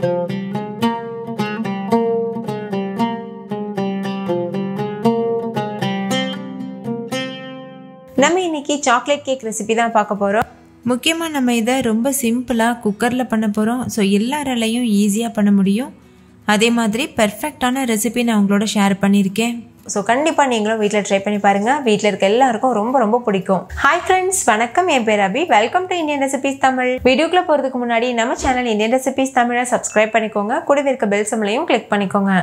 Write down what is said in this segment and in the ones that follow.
நம்ம இன்னைக்கு chocolate cake recipe தான் பார்க்க போகிறோம் முக்கியமாக நம்ம இதை ரொம்ப சிம்பிளாக குக்கரில் பண்ண போகிறோம் ஸோ எல்லாராலையும் ஈஸியாக பண்ண முடியும் அதே மாதிரி பெர்ஃபெக்டான ரெசிபி நான் உங்களோட ஷேர் பண்ணியிருக்கேன் ஸோ கண்டிப்பாக நீங்களும் வீட்டில் ட்ரை பண்ணி பாருங்கள் வீட்டில் இருக்க எல்லாருக்கும் ரொம்ப ரொம்ப பிடிக்கும் ஹாய் ஃப்ரெண்ட்ஸ் வணக்கம் என் பேர் Abhi welcome to Indian recipes Tamil வீடியோக்குள்ளே போகிறதுக்கு முன்னாடி நம்ம சேனல் இந்தியன் ரெசிபிஸ் தமிழை சப்ஸ்கிரைப் பண்ணிக்கோங்க கூடவே இருக்க பெல் சிம்லையும் கிளிக் பண்ணிக்கோங்க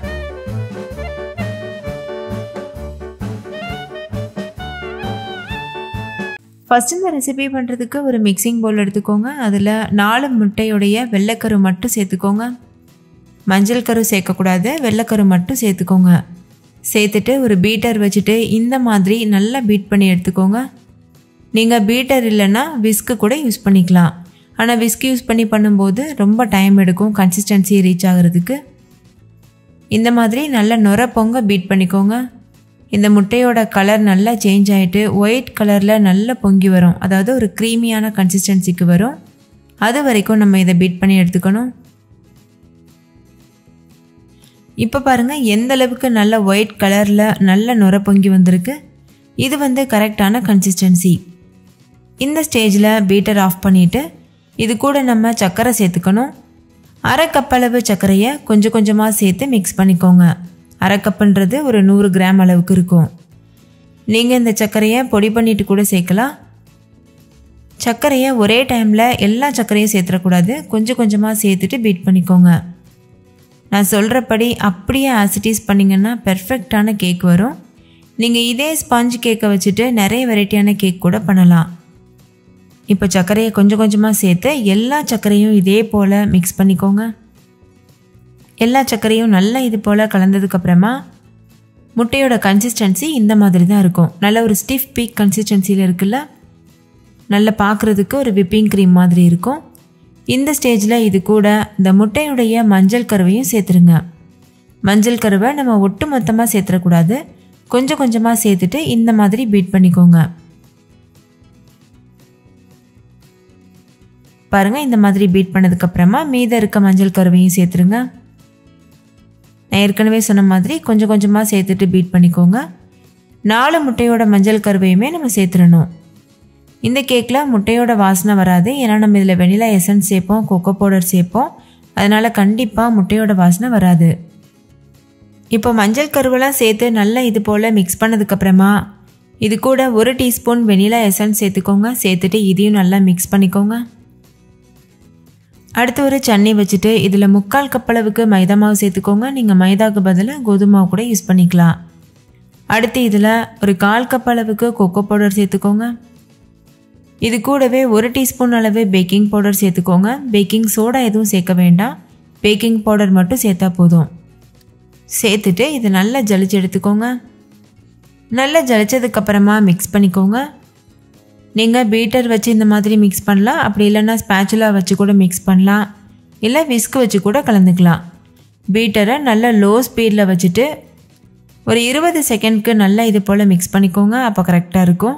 ஃபஸ்ட் இந்த ரெசிபி பண்ணுறதுக்கு ஒரு மிக்சிங் பவுல் எடுத்துக்கோங்க அதில் நாலு முட்டையுடைய வெள்ளைக்கரு மட்டும் சேர்த்துக்கோங்க மஞ்சள் கரு சேர்க்கக்கூடாது வெள்ளைக்கரு மட்டும் சேர்த்துக்கோங்க சேர்த்துட்டு ஒரு பீட்டர் வச்சுட்டு இந்த மாதிரி நல்லா பீட் பண்ணி எடுத்துக்கோங்க நீங்கள் பீட்டர் இல்லைன்னா விஸ்க்கு கூட யூஸ் பண்ணிக்கலாம் ஆனால் விஸ்க் யூஸ் பண்ணி பண்ணும்போது ரொம்ப டைம் எடுக்கும் கன்சிஸ்டன்சி ரீச் ஆகிறதுக்கு இந்த மாதிரி நல்ல நுர பொங்க பீட் பண்ணிக்கோங்க இந்த முட்டையோட கலர் நல்லா சேஞ்ச் ஆகிட்டு ஒயிட் கலரில் நல்லா பொங்கி வரும் அதாவது ஒரு க்ரீமியான கன்சிஸ்டன்சிக்கு வரும் அது வரைக்கும் நம்ம இதை பீட் பண்ணி எடுத்துக்கணும் இப்போ பாருங்கள் எந்த அளவுக்கு நல்ல ஒயிட் கலரில் நல்ல நுர பொங்கி வந்திருக்கு இது வந்து கரெக்டான கன்சிஸ்டன்சி இந்த ஸ்டேஜில் பீட்டர் ஆஃப் பண்ணிவிட்டு இது கூட நம்ம சர்க்கரை சேர்த்துக்கணும் அரை கப் அளவு சர்க்கரையை கொஞ்சம் கொஞ்சமாக சேர்த்து மிக்ஸ் பண்ணிக்கோங்க அரை கப்புன்றது ஒரு நூறு கிராம் அளவுக்கு இருக்கும் நீங்கள் இந்த சர்க்கரையை பொடி பண்ணிட்டு கூட சேர்க்கலாம் சர்க்கரையை ஒரே டைமில் எல்லா சர்க்கரையும் சேர்த்துடக்கூடாது கொஞ்சம் கொஞ்சமாக சேர்த்துட்டு பீட் பண்ணிக்கோங்க நான் சொல்கிறபடி அப்படியே ஆசிட்டிஸ் பண்ணிங்கன்னா பெர்ஃபெக்டான கேக் வரும் நீங்கள் இதே ஸ்பாஞ்ச் கேக்கை வச்சுட்டு நிறைய வெரைட்டியான கேக் கூட பண்ணலாம் இப்போ சர்க்கரையை கொஞ்சம் கொஞ்சமாக சேர்த்து எல்லா சர்க்கரையும் இதே போல் மிக்ஸ் பண்ணிக்கோங்க எல்லா சர்க்கரையும் நல்லா இது போல் கலந்ததுக்கப்புறமா முட்டையோட கன்சிஸ்டன்சி இந்த மாதிரி தான் இருக்கும் நல்ல ஒரு ஸ்டிஃப் பீக் கன்சிஸ்டன்சியில் இருக்குல்ல நல்லா பார்க்குறதுக்கு ஒரு விப்பிங் க்ரீம் மாதிரி இருக்கும் இந்த ஸ்டேஜில் இது கூட இந்த முட்டையுடைய மஞ்சள் கருவையும் சேர்த்துருங்க மஞ்சள் கருவை நம்ம ஒட்டு மொத்தமாக சேர்த்துடக்கூடாது கொஞ்சம் கொஞ்சமாக சேர்த்துட்டு இந்த மாதிரி பீட் பண்ணிக்கோங்க பாருங்கள் இந்த மாதிரி பீட் பண்ணதுக்கப்புறமா மீதம் இருக்க மஞ்சள் கருவையும் சேர்த்துருங்க நான் ஏற்கனவே சொன்ன மாதிரி கொஞ்சம் கொஞ்சமாக சேர்த்துட்டு பீட் பண்ணிக்கோங்க நாலு முட்டையோட மஞ்சள் கருவையுமே நம்ம சேர்த்துடணும் இந்த கேக்கில் முட்டையோட வாசனை வராது ஏன்னா நம்ம இதில் வெனிலா எசன்ஸ் சேர்ப்போம் கொக்கோ பவுடர் சேர்ப்போம் அதனால் கண்டிப்பாக முட்டையோட வாசனை வராது இப்போ மஞ்சள் கருவெல்லாம் சேர்த்து நல்லா இது போல் மிக்ஸ் பண்ணதுக்கப்புறமா இது கூட ஒரு டீஸ்பூன் வெனிலா எசன்ஸ் சேர்த்துக்கோங்க சேர்த்துட்டு இதையும் நல்லா மிக்ஸ் பண்ணிக்கோங்க அடுத்து ஒரு சன்னி வச்சுட்டு இதில் முக்கால் கப் அளவுக்கு மைதா மாவு சேர்த்துக்கோங்க நீங்கள் மைதாவுக்கு பதிலாக கோதுமை மாவு கூட யூஸ் பண்ணிக்கலாம் அடுத்து இதில் ஒரு கால் கப் அளவுக்கு கொக்கோ பவுடர் சேர்த்துக்கோங்க இது கூடவே ஒரு டீஸ்பூன் அளவு பேக்கிங் பவுடர் சேர்த்துக்கோங்க பேக்கிங் சோடா எதுவும் சேர்க்க வேண்டாம் பேக்கிங் பவுடர் மட்டும் சேர்த்தா போதும் சேர்த்துட்டு இதை நல்லா ஜலிச்சு எடுத்துக்கோங்க நல்லா ஜலிச்சதுக்கப்புறமா மிக்ஸ் பண்ணிக்கோங்க நீங்கள் பீட்டர் வச்சு இந்த மாதிரி மிக்ஸ் பண்ணலாம் அப்படி இல்லைன்னா ஸ்பேச்சுலா வச்சு கூட மிக்ஸ் பண்ணலாம் இல்லை விஸ்க் வச்சு கூட கலந்துக்கலாம் பீட்டரை நல்லா லோ ஸ்பீடில் வச்சுட்டு ஒரு இருபது செகண்ட்க்கு நல்லா இது போல் மிக்ஸ் பண்ணிக்கோங்க அப்போ கரெக்டாக இருக்கும்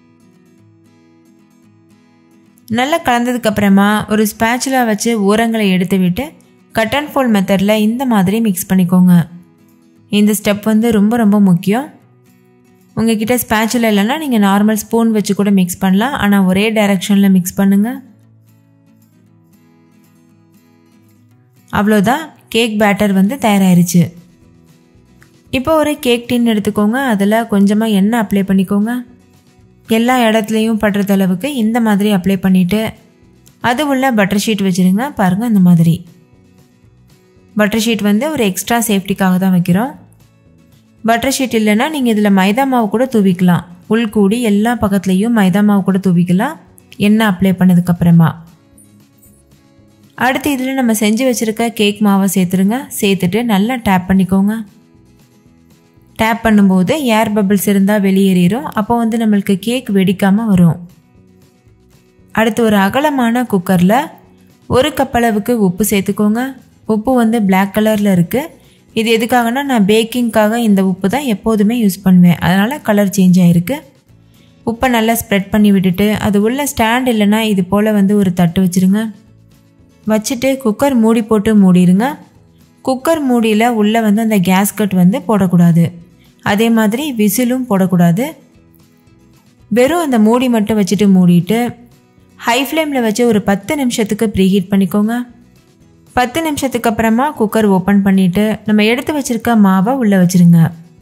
நல்லா கலந்ததுக்கப்புறமா ஒரு ஸ்பேச்சுலா வச்சு ஓரங்களை எடுத்து விட்டு கட் அண்ட் ஃபோல் மெத்தடில் இந்த மாதிரி மிக்ஸ் பண்ணிக்கோங்க இந்த ஸ்டெப் வந்து ரொம்ப ரொம்ப முக்கியம் உங்ககிட்ட ஸ்பேச்சுலா இல்லைன்னா நீங்கள் நார்மல் ஸ்பூன் வச்சு கூட மிக்ஸ் பண்ணலாம் ஆனால் ஒரே டைரக்ஷனில் மிக்ஸ் பண்ணுங்கள் அவ்வளோதான் கேக் பேட்டர் வந்து தயாராகிருச்சு இப்போ ஒரு கேக் டின் எடுத்துக்கோங்க அதில் கொஞ்சமாக எண்ணெய் அப்ளை பண்ணிக்கோங்க எல்லா இடத்துலையும் படுறது அளவுக்கு இந்த மாதிரி அப்ளை பண்ணிவிட்டு அது உள்ள பட்டர் ஷீட் வச்சுருங்க பாருங்கள் இந்த மாதிரி பட்டர் ஷீட் வந்து ஒரு எக்ஸ்ட்ரா சேஃப்டிக்காக தான் வைக்கிறோம் பட்டர் ஷீட் இல்லைன்னா நீங்கள் இதில் மைதா மாவு கூட தூவிக்கலாம் உள்கூடி எல்லா பக்கத்துலேயும் மைதா மாவு கூட தூவிக்கலாம் எண்ணெய் அப்ளை பண்ணதுக்கப்புறமா அடுத்து இதில் நம்ம செஞ்சு வச்சுருக்க கேக் மாவை சேர்த்துருங்க சேர்த்துட்டு நல்லா டேப் பண்ணிக்கோங்க டேப் பண்ணும்போது ஏர் பபிள்ஸ் இருந்தால் வெளியேறிடும் அப்போ வந்து நம்மளுக்கு கேக் வெடிக்காமல் வரும் அடுத்து ஒரு அகலமான குக்கரில் ஒரு கப் அளவுக்கு உப்பு சேர்த்துக்கோங்க உப்பு வந்து பிளாக் கலரில் இருக்குது இது எதுக்காகனா நான் பேக்கிங்க்காக இந்த உப்பு தான் எப்போதுமே யூஸ் பண்ணுவேன் அதனால் கலர் சேஞ்ச் ஆகிருக்கு உப்பை நல்லா ஸ்ப்ரெட் பண்ணி விட்டுட்டு அது உள்ள ஸ்டாண்ட் இல்லைன்னா இது போல் வந்து ஒரு தட்டு வச்சுருங்க வச்சுட்டு குக்கர் மூடி போட்டு மூடிடுங்க குக்கர் மூடியில் உள்ளே வந்து அந்த கேஸ்கட் வந்து போடக்கூடாது அதே மாதிரி விசிலும் போடக்கூடாது வெறும் அந்த மூடி மட்டும் வச்சுட்டு மூடிட்டு ஹை ஃப்ளேமில் வச்சு ஒரு பத்து நிமிஷத்துக்கு ப்ரீஹீட் பண்ணிக்கோங்க பத்து நிமிஷத்துக்கு அப்புறமா குக்கர் ஓப்பன் பண்ணிவிட்டு நம்ம எடுத்து வச்சுருக்க மாவை உள்ளே வச்சுருங்க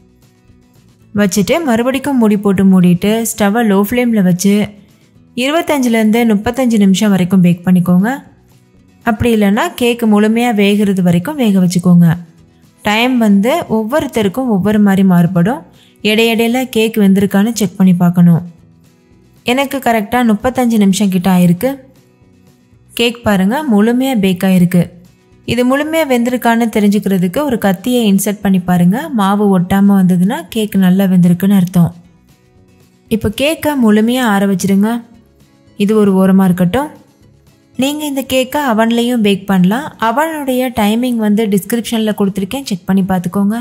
வச்சுட்டு மறுபடிக்கும் மூடி போட்டு மூடிட்டு ஸ்டவ்வை லோ ஃப்ளேமில் வச்சு இருபத்தஞ்சிலேருந்து முப்பத்தஞ்சு நிமிஷம் வரைக்கும் பேக் பண்ணிக்கோங்க அப்படி இல்லைன்னா கேக்கு முழுமையாக வேகிறது வரைக்கும் வேக வச்சுக்கோங்க டைம் வந்து ஒவ்வொருத்தருக்கும் ஒவ்வொரு மாதிரி மாறுபடும் இடையிடையில கேக் வெந்திருக்கான்னு செக் பண்ணி பார்க்கணும் எனக்கு கரெக்டாக முப்பத்தஞ்சு நிமிஷம் கிட்ட ஆயிருக்கு கேக் பாருங்கள் முழுமையாக பேக் ஆயிருக்கு இது முழுமையாக வெந்திருக்கான்னு தெரிஞ்சுக்கிறதுக்கு ஒரு கத்தியை இன்சர்ட் பண்ணி பாருங்கள் மாவு ஒட்டாமல் வந்ததுன்னா கேக் நல்லா வெந்திருக்குன்னு அர்த்தம் இப்போ கேக்கை முழுமையாக ஆற வச்சிடுங்க இது ஒரு ஓரமாக இருக்கட்டும் நீங்கள் இந்த கேக்கை அவன்லேயும் பேக் பண்ணலாம் அவனுடைய டைமிங் வந்து டிஸ்கிரிப்ஷனில் கொடுத்துருக்கேன் செக் பண்ணி பார்த்துக்கோங்க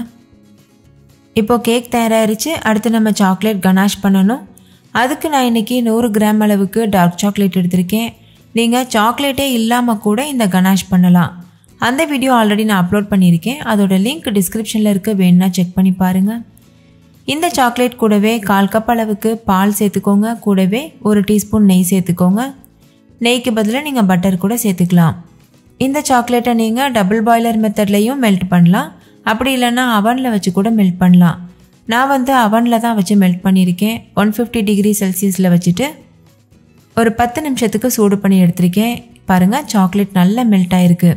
இப்போ கேக் தயாராகிருச்சு அடுத்து நம்ம சாக்லேட் கனாஷ் பண்ணணும் அதுக்கு நான் இன்றைக்கி நூறு கிராம் அளவுக்கு டார்க் சாக்லேட் எடுத்திருக்கேன் நீங்கள் சாக்லேட்டே இல்லாமல் கூட இந்த கனாஷ் பண்ணலாம் அந்த வீடியோ ஆல்ரெடி நான் அப்லோட் பண்ணியிருக்கேன் அதோட லிங்க் டிஸ்கிரிப்ஷனில் இருக்க வேணுன்னா செக் பண்ணி பாருங்கள் இந்த சாக்லேட் கூடவே கால் கப் அளவுக்கு பால் சேர்த்துக்கோங்க கூடவே ஒரு டீஸ்பூன் நெய் சேர்த்துக்கோங்க நெய்க்கு பதிலாக நீங்கள் பட்டர் கூட சேர்த்துக்கலாம் இந்த சாக்லேட்டை நீங்கள் டபுள் பாய்லர் மெத்தட்லேயும் மெல்ட் பண்ணலாம் அப்படி இல்லைன்னா அவனில் வச்சு கூட மெல்ட் பண்ணலாம் நான் வந்து அவனில் தான் வச்சு மெல்ட் பண்ணியிருக்கேன் ஒன் ஃபிஃப்டி டிகிரி செல்சியஸில் வச்சுட்டு ஒரு பத்து நிமிஷத்துக்கு சூடு பண்ணி எடுத்திருக்கேன் பாருங்கள் சாக்லேட் நல்லா மெல்ட் ஆயிருக்கு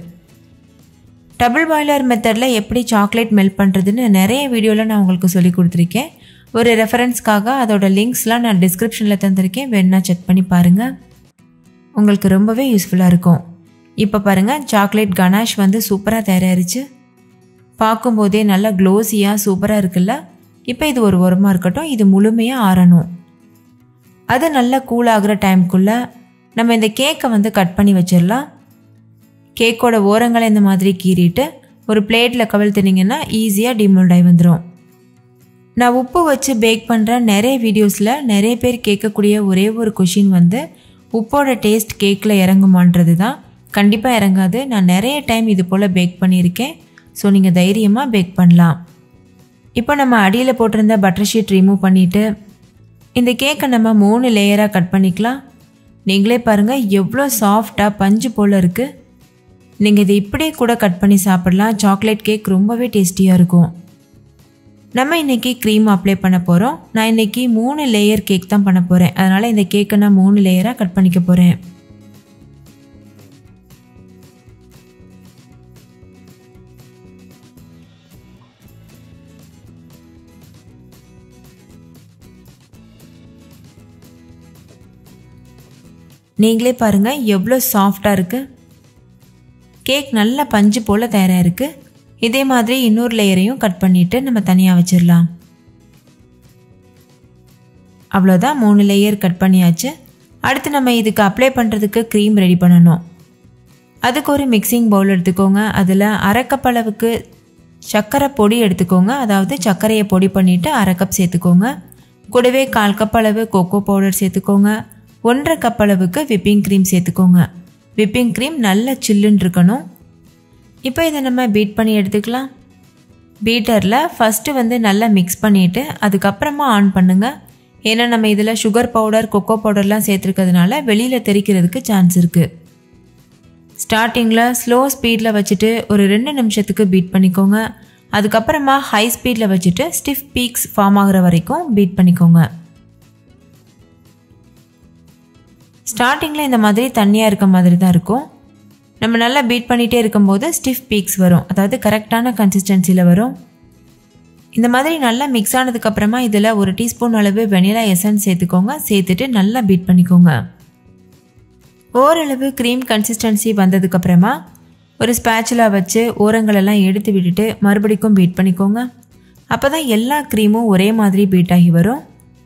டபுள் பாய்லர் மெத்தடில் எப்படி சாக்லேட் மெல்ட் பண்ணுறதுன்னு நிறைய வீடியோவில் நான் உங்களுக்கு சொல்லி கொடுத்துருக்கேன் ஒரு ரெஃபரன்ஸ்க்காக அதோட லிங்க்ஸ்லாம் நான் டிஸ்கிரிப்ஷனில் தந்திருக்கேன் வேணா செக் பண்ணி பாருங்கள் உங்களுக்கு ரொம்பவே யூஸ்ஃபுல்லாக இருக்கும் இப்போ பாருங்கள் சாக்லேட் கனாஷ் வந்து சூப்பராக தயாராகிருச்சு பார்க்கும்போதே நல்லா க்ளோஸியாக சூப்பராக இருக்குல்ல இப்போ இது ஒரு உரமாக இருக்கட்டும் இது முழுமையாக ஆறணும் அது நல்லா கூல் ஆகிற டைம்குள்ளே நம்ம இந்த கேக்கை வந்து கட் பண்ணி வச்சிடலாம் கேக்கோட ஓரங்களை இந்த மாதிரி கீறிட்டு ஒரு பிளேட்டில் கவிழ்த்துனீங்கன்னா ஈஸியாக டிமோல்ட் ஆகி வந்துடும் நான் உப்பு வச்சு பேக் பண்ணுற நிறைய வீடியோஸில் நிறைய பேர் கேட்கக்கூடிய ஒரே ஒரு கொஷின் வந்து உப்போட டேஸ்ட் கேக்கில் இறங்குமான்றது தான் கண்டிப்பாக இறங்காது நான் நிறைய டைம் இது போல் பேக் பண்ணியிருக்கேன் ஸோ நீங்கள் தைரியமாக பேக் பண்ணலாம் இப்போ நம்ம அடியில் போட்டிருந்த பட்டர் ஷீட் ரிமூவ் பண்ணிவிட்டு இந்த கேக்கை நம்ம மூணு லேயராக கட் பண்ணிக்கலாம் நீங்களே பாருங்கள் எவ்வளோ சாஃப்டாக பஞ்சு போல் இருக்குது நீங்கள் இதை இப்படியே கூட கட் பண்ணி சாப்பிடலாம் சாக்லேட் கேக் ரொம்பவே டேஸ்டியாக இருக்கும் நம்ம இன்றைக்கி க்ரீம் அப்ளை பண்ண போகிறோம் நான் இன்றைக்கி மூணு லேயர் கேக் தான் பண்ண போகிறேன் அதனால் இந்த கேக்கை நான் மூணு லேயராக கட் பண்ணிக்க போகிறேன் நீங்களே பாருங்கள் எவ்வளோ சாஃப்டாக இருக்குது கேக் நல்ல பஞ்சு போல் தயாராக இருக்குது இதே மாதிரி இன்னொரு லேயரையும் கட் பண்ணிவிட்டு நம்ம தனியாக வச்சிடலாம் அவ்வளோதான் மூணு லேயர் கட் பண்ணியாச்சு அடுத்து நம்ம இதுக்கு அப்ளை பண்ணுறதுக்கு க்ரீம் ரெடி பண்ணணும் அதுக்கு ஒரு மிக்சிங் பவுல் எடுத்துக்கோங்க அதில் அரை கப் அளவுக்கு சர்க்கரை பொடி எடுத்துக்கோங்க அதாவது சர்க்கரையை பொடி பண்ணிவிட்டு அரை கப் சேர்த்துக்கோங்க கூடவே கால் கப் அளவு கொக்கோ பவுடர் சேர்த்துக்கோங்க ஒன்றரை கப் அளவுக்கு விப்பிங் க்ரீம் சேர்த்துக்கோங்க விப்பிங் க்ரீம் நல்லா சில்லுன்னு இருக்கணும் இப்போ இதை நம்ம பீட் பண்ணி எடுத்துக்கலாம் பீட்டரில் ஃபஸ்ட்டு வந்து நல்லா மிக்ஸ் பண்ணிவிட்டு அதுக்கப்புறமா ஆன் பண்ணுங்கள் ஏன்னா நம்ம இதில் சுகர் பவுடர் கொக்கோ பவுடர்லாம் சேர்த்துருக்கிறதுனால வெளியில் தெரிக்கிறதுக்கு சான்ஸ் இருக்குது ஸ்டார்டிங்கில் ஸ்லோ ஸ்பீடில் வச்சுட்டு ஒரு ரெண்டு நிமிஷத்துக்கு பீட் பண்ணிக்கோங்க அதுக்கப்புறமா ஹை ஸ்பீடில் வச்சுட்டு ஸ்டிஃப் பீக்ஸ் ஃபார்ம் ஆகிற வரைக்கும் பீட் பண்ணிக்கோங்க ஸ்டார்டிங்கில் இந்த மாதிரி தண்ணியாக இருக்க மாதிரி தான் இருக்கும் நம்ம நல்லா பீட் பண்ணிகிட்டே இருக்கும்போது ஸ்டிஃப் பீக்ஸ் வரும் அதாவது கரெக்டான கன்சிஸ்டன்சியில் வரும் இந்த மாதிரி நல்லா மிக்ஸ் ஆனதுக்கப்புறமா இதில் ஒரு டீஸ்பூன் அளவு வெனிலா எசன்ஸ் சேர்த்துக்கோங்க சேர்த்துட்டு நல்லா பீட் பண்ணிக்கோங்க ஓரளவு க்ரீம் கன்சிஸ்டன்சி வந்ததுக்கப்புறமா ஒரு ஸ்பேச்சுலா வச்சு ஓரங்களெல்லாம் எடுத்து விட்டுட்டு மறுபடிக்கும் பீட் பண்ணிக்கோங்க அப்போ தான் எல்லா க்ரீமும் ஒரே மாதிரி பீட் ஆகி வரும்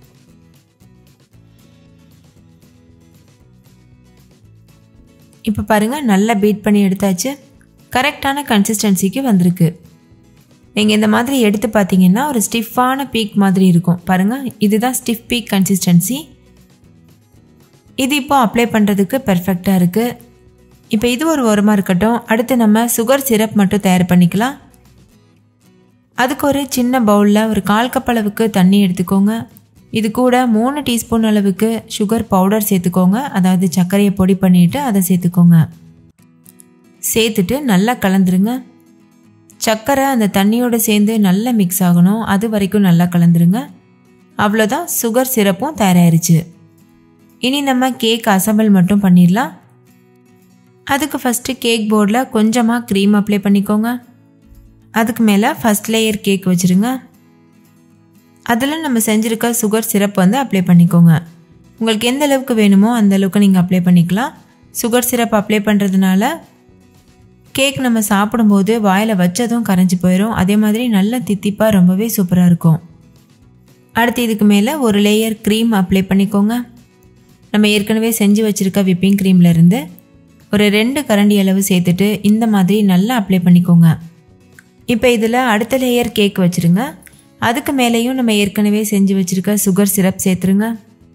இப்போ பாருங்கள் நல்லா பீட் பண்ணி எடுத்தாச்சு கரெக்டான கன்சிஸ்டன்சிக்கு வந்திருக்கு நீங்கள் இந்த மாதிரி எடுத்து பார்த்தீங்கன்னா ஒரு ஸ்டிஃபான பீக் மாதிரி இருக்கும் பாருங்கள் இதுதான் ஸ்டிஃப் பீக் கன்சிஸ்டன்சி இது இப்போ அப்ளை பண்ணுறதுக்கு பெர்ஃபெக்டாக இருக்குது இப்போ இது ஒரு ஓரமாக இருக்கட்டும் அடுத்து நம்ம சுகர் சிரப் மட்டும் தயார் பண்ணிக்கலாம் அதுக்கு ஒரு சின்ன பவுலில் ஒரு கால் கப் அளவுக்கு தண்ணி எடுத்துக்கோங்க இது கூட மூணு டீஸ்பூன் அளவுக்கு சுகர் பவுடர் சேர்த்துக்கோங்க அதாவது சர்க்கரையை பொடி பண்ணிவிட்டு அதை சேர்த்துக்கோங்க சேர்த்துட்டு நல்லா கலந்துருங்க சர்க்கரை அந்த தண்ணியோடு சேர்ந்து நல்லா மிக்ஸ் ஆகணும் அது வரைக்கும் நல்லா கலந்துருங்க அவ்வளோதான் சுகர் சிரப்பும் தயாராகிருச்சு இனி நம்ம கேக் அசம்பிள் மட்டும் பண்ணிடலாம் அதுக்கு ஃபஸ்ட்டு கேக் போர்டில் கொஞ்சமாக க்ரீம் அப்ளை பண்ணிக்கோங்க அதுக்கு மேலே ஃபஸ்ட் லேயர் கேக் வச்சுருங்க அதில் நம்ம செஞ்சுருக்க சுகர் சிரப் வந்து அப்ளை பண்ணிக்கோங்க உங்களுக்கு எந்த அளவுக்கு வேணுமோ அந்த அளவுக்கு நீங்கள் அப்ளை பண்ணிக்கலாம் சுகர் சிரப் அப்ளை பண்ணுறதுனால கேக் நம்ம சாப்பிடும்போது வாயில் வச்சதும் கரைஞ்சி போயிடும் அதே மாதிரி நல்ல தித்திப்பாக ரொம்பவே சூப்பராக இருக்கும் அடுத்து இதுக்கு மேலே ஒரு லேயர் க்ரீம் அப்ளை பண்ணிக்கோங்க நம்ம ஏற்கனவே செஞ்சு வச்சுருக்க விப்பிங் க்ரீம்லேருந்து ஒரு ரெண்டு கரண்டி அளவு சேர்த்துட்டு இந்த மாதிரி நல்லா அப்ளை பண்ணிக்கோங்க இப்போ இதில் அடுத்த லேயர் கேக் வச்சுருங்க அதுக்கு மேலேயும் நம்ம ஏற்கனவே செஞ்சு வச்சுருக்க சுகர் சிரப் சேர்த்துருங்க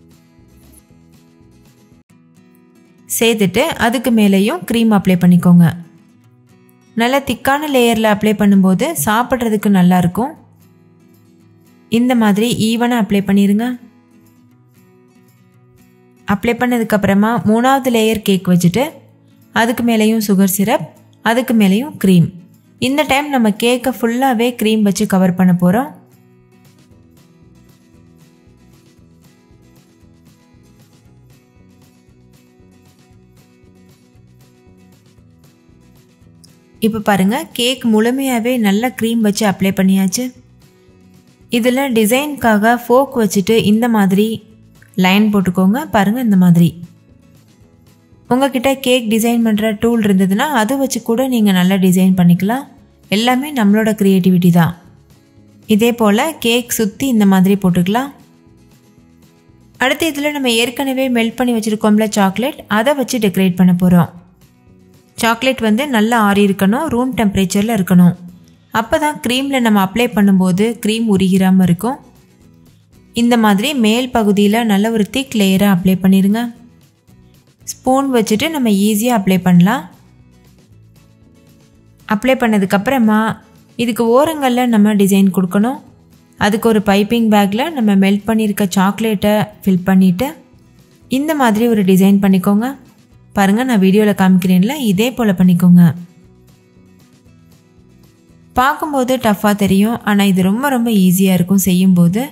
சேர்த்துட்டு அதுக்கு மேலேயும் க்ரீம் அப்ளை பண்ணிக்கோங்க நல்ல திக்கான லேயரில் அப்ளை பண்ணும்போது சாப்பிட்றதுக்கு நல்லாயிருக்கும் இந்த மாதிரி ஈவனாக அப்ளை பண்ணிடுங்க அப்ளை பண்ணதுக்கப்புறமா மூணாவது லேயர் கேக் வச்சுட்டு அதுக்கு மேலேயும் சுகர் சிரப் அதுக்கு மேலேயும் க்ரீம் இந்த டைம் நம்ம கேக்கை ஃபுல்லாகவே க்ரீம் வச்சு கவர் பண்ண போகிறோம் இப்போ பாருங்கள் கேக் முழுமையாகவே நல்ல க்ரீம் வச்சு அப்ளை பண்ணியாச்சு இதில் டிசைனுக்காக ஃபோக் வச்சுட்டு இந்த மாதிரி லைன் போட்டுக்கோங்க பாருங்கள் இந்த மாதிரி உங்ககிட்ட கேக் டிசைன் பண்ணுற டூல் இருந்ததுன்னா அதை வச்சு கூட நீங்கள் நல்லா டிசைன் பண்ணிக்கலாம் எல்லாமே நம்மளோட க்ரியேட்டிவிட்டி தான் இதே போல் கேக் சுற்றி இந்த மாதிரி போட்டுக்கலாம் அடுத்து இதில் நம்ம ஏற்கனவே மெல்ட் பண்ணி வச்சுருக்கோம்ல சாக்லேட் அதை வச்சு டெக்கரேட் பண்ண போகிறோம் சாக்லேட் வந்து நல்லா ஆறி இருக்கணும் ரூம் டெம்பரேச்சரில் இருக்கணும் அப்போ தான் க்ரீமில் நம்ம அப்ளை பண்ணும்போது க்ரீம் உருகிராமல் இருக்கும் இந்த மாதிரி மேல் பகுதியில் நல்ல ஒரு திக் லேயராக அப்ளை பண்ணிடுங்க ஸ்பூன் வச்சுட்டு நம்ம ஈஸியாக அப்ளை பண்ணலாம் அப்ளை பண்ணதுக்கப்புறமா இதுக்கு ஓரங்களில் நம்ம டிசைன் கொடுக்கணும் அதுக்கு ஒரு பைப்பிங் பேக்கில் நம்ம மெல்ட் பண்ணியிருக்க சாக்லேட்டை ஃபில் பண்ணிவிட்டு இந்த மாதிரி ஒரு டிசைன் பண்ணிக்கோங்க பாருங்கள் நான் வீடியோவில் காமிக்கிறேன்ல இதே போல் பண்ணிக்கோங்க பார்க்கும்போது டஃப்பாக தெரியும் ஆனால் இது ரொம்ப ரொம்ப ஈஸியாக இருக்கும் செய்யும்போது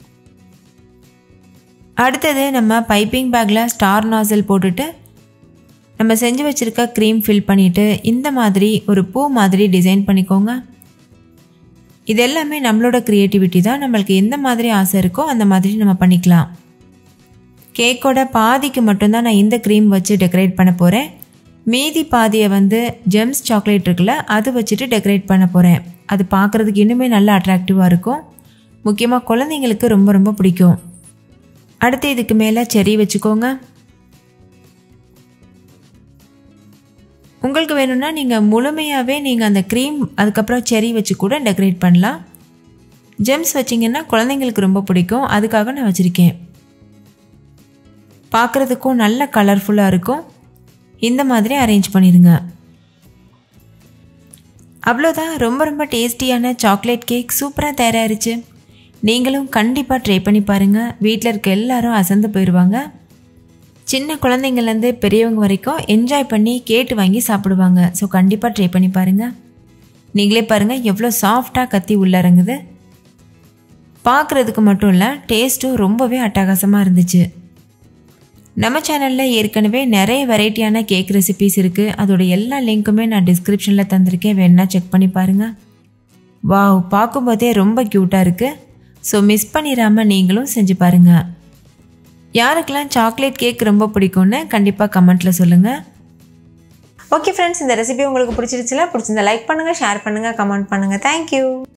அடுத்தது நம்ம பைப்பிங் பேக்கில் ஸ்டார் நாசல் போட்டுட்டு நம்ம செஞ்சு வச்சுருக்க க்ரீம் ஃபில் பண்ணிவிட்டு இந்த மாதிரி ஒரு பூ மாதிரி டிசைன் பண்ணிக்கோங்க இது எல்லாமே நம்மளோட க்ரியேட்டிவிட்டி தான் நம்மளுக்கு எந்த மாதிரி ஆசை இருக்கோ அந்த மாதிரி நம்ம பண்ணிக்கலாம் கேக்கோட பாதிக்கு மட்டும்தான் நான் இந்த க்ரீம் வச்சு டெக்கரேட் பண்ண போகிறேன் மீதி பாதியை வந்து ஜெம்ஸ் சாக்லேட் இருக்குல்ல அது வச்சுட்டு டெக்கரேட் பண்ண போகிறேன் அது பார்க்குறதுக்கு இன்னுமே நல்ல அட்ராக்டிவாக இருக்கும் முக்கியமாக குழந்தைங்களுக்கு ரொம்ப ரொம்ப பிடிக்கும் அடுத்து இதுக்கு மேலே செரி வச்சுக்கோங்க உங்களுக்கு வேணும்னா நீங்கள் முழுமையாகவே நீங்கள் அந்த க்ரீம் அதுக்கப்புறம் செரி வச்சு கூட டெக்கரேட் பண்ணலாம் ஜெம்ஸ் வச்சிங்கன்னா குழந்தைங்களுக்கு ரொம்ப பிடிக்கும் அதுக்காக நான் வச்சுருக்கேன் பார்க்குறதுக்கும் நல்ல கலர்ஃபுல்லாக இருக்கும் இந்த மாதிரி அரேஞ்ச் பண்ணிடுங்க அவ்வளோதான் ரொம்ப ரொம்ப டேஸ்டியான சாக்லேட் கேக் சூப்பராக தயாராகிருச்சு நீங்களும் கண்டிப்பாக ட்ரை பண்ணி பாருங்கள் வீட்டில் இருக்க எல்லாரும் அசந்து போயிடுவாங்க சின்ன குழந்தைங்கள்லேருந்து பெரியவங்க வரைக்கும் என்ஜாய் பண்ணி கேட்டு வாங்கி சாப்பிடுவாங்க ஸோ கண்டிப்பாக ட்ரை பண்ணி பாருங்கள் நீங்களே பாருங்கள் எவ்வளோ சாஃப்டாக கத்தி உள்ளறங்குது பார்க்குறதுக்கு மட்டும் இல்லை டேஸ்ட்டும் ரொம்பவே அட்டகாசமாக இருந்துச்சு நம்ம சேனலில் ஏற்கனவே நிறைய வெரைட்டியான கேக் ரெசிபீஸ் இருக்குது அதோட எல்லா லிங்க்குமே நான் டிஸ்கிரிப்ஷனில் தந்திருக்கேன் வேணா செக் பண்ணி பாருங்கள் வாவ் பார்க்கும்போதே ரொம்ப க்யூட்டாக இருக்குது ஸோ மிஸ் பண்ணிடாமல் நீங்களும் செஞ்சு பாருங்கள் யாருக்கெல்லாம் சாக்லேட் கேக் ரொம்ப பிடிக்கும்னு கண்டிப்பாக கமெண்ட்டில் சொல்லுங்கள் ஓகே ஃப்ரெண்ட்ஸ் இந்த ரெசிபி உங்களுக்கு பிடிச்சிருச்சுல பிடிச்சிருந்தா லைக் பண்ணுங்கள் ஷேர் பண்ணுங்கள் கமெண்ட் பண்ணுங்கள் தேங்க்யூ